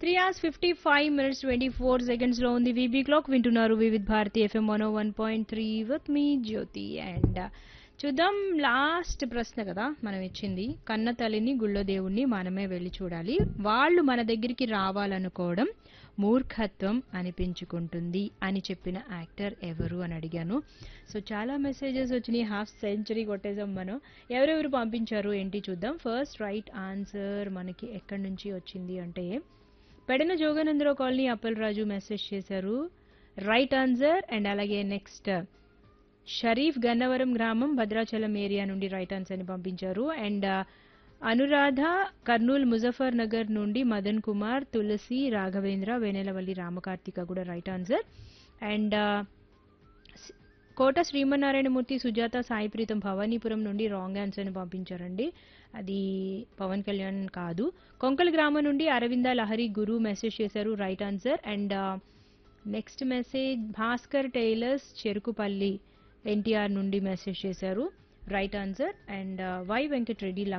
three hours fifty five minutes twenty four సెకండ్స్లో ఉంది VB clock వింటున్నారు Vividh Bharati FM one one point three with me Jyothi and చూద్దాం last ప్రశ్న కదా మనం ఇచ్చింది కన్న తల్లిని గుళ్ళో దేవుణ్ణి మనమే వెళ్ళి చూడాలి వాళ్ళు మన దగ్గరికి రావాలనుకోవడం మూర్ఖత్వం అనిపించుకుంటుంది అని చెప్పిన యాక్టర్ ఎవరు అని అడిగాను సో చాలా మెసేజెస్ వచ్చినాయి హాఫ్ సెంచరీ కొట్టేసాం మనం ఎవరెవరు పంపించారు ఏంటి చూద్దాం ఫస్ట్ రైట్ ఆన్సర్ మనకి ఎక్కడి నుంచి వచ్చింది అంటే పెడన జోగానందరావు కాలనీ అప్పలరాజు మెసేజ్ చేశారు రైట్ ఆన్సర్ అండ్ అలాగే నెక్స్ట్ షరీఫ్ గన్నవరం గ్రామం భద్రాచలం ఏరియా నుండి రైట్ ఆన్సర్ ని పంపించారు అండ్ అనురాధ కర్నూలు ముజఫర్ నగర్ నుండి మదన్ కుమార్ తులసి రాఘవేంద్ర వేనేలవల్లి రామకార్తిక కూడా right answer and Kota Srimannarayanamurthy Sujatha Sai Pritam Bhavanipuram నుండి రాంగ్ ఆన్సర్ ని పంపించారండి అది పవన్ కళ్యాణ్ కాదు కొంకల్ గ్రామం నుండి అరవింద లహరి గురు మెసేజ్ చేశారు right answer and next message Bhaskar tailors Cherukupalli NTR నుండి మెసేజ్ చేశారు right answer and Y Venkat Reddy